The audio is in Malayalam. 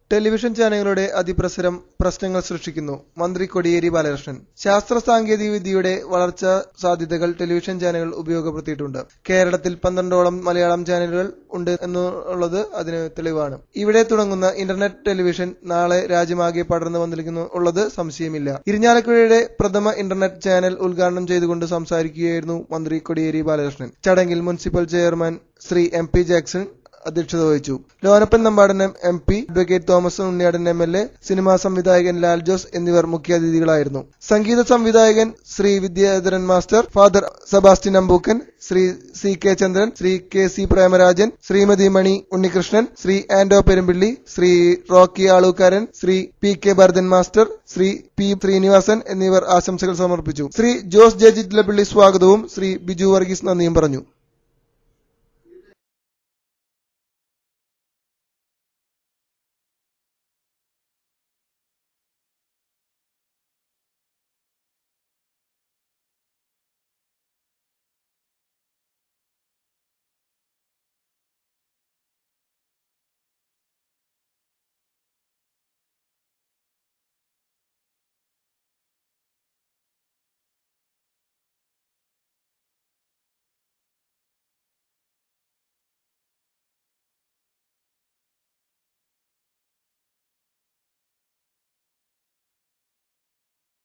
ടെലിവിഷൻ ചാനലുകളുടെ അതിപ്രസരം പ്രശ്നങ്ങൾ സൃഷ്ടിക്കുന്നു മന്ത്രി കോടിയേരി ബാലകൃഷ്ണൻ ശാസ്ത്ര സാങ്കേതിക വിദ്യയുടെ വളർച്ചാ സാധ്യതകൾ ടെലിവിഷൻ ചാനലുകൾ ഉപയോഗപ്പെടുത്തിയിട്ടുണ്ട് കേരളത്തിൽ പന്ത്രണ്ടോളം മലയാളം ചാനലുകൾ ഉണ്ട് എന്നുള്ളത് അതിന് തെളിവാണ് ഇവിടെ തുടങ്ങുന്ന ഇന്റർനെറ്റ് ടെലിവിഷൻ നാളെ രാജ്യമാകെ പടർന്നു വന്നിരിക്കുന്നു ഉള്ളത് സംശയമില്ല ഇരിഞ്ഞാലക്കുഴയുടെ പ്രഥമ ഇന്റർനെറ്റ് ചാനൽ ഉദ്ഘാടനം ചെയ്തുകൊണ്ട് സംസാരിക്കുകയായിരുന്നു മന്ത്രി കോടിയേരി ബാലകൃഷ്ണൻ ചടങ്ങിൽ municipal chairman Shri M P Jackson അധ്യക്ഷത വഹിച്ചു Lonappan Nambadan M P advocate Thomas Unniyadan M L A cinema സംവിധായകൻ ലാൽ ജോസ് എന്നിവർ മുഖ്യാതിഥികളായിരുന്നു സംഗീത സംവിധായകൻ Shri Vidyadharan master father Sebastian Ambookkan Shri C K Chandran Shri K C Premarajan Shrimati Mani Unnikrishnan Shri Anto Perumpilly Shri Rocky Aalookkaran Shri P K Bharathan master Shri P Sreenivasan എന്നിവർ ആശംസകൾ സമർപ്പിച്ചു ശ്രീ ജോസ് ജെ ജിറ്റ്ലപ്പള്ളി സ്വാഗതവും ശ്രീ ബിജു വർഗീസ് നന്ദിയും പറഞ്ഞു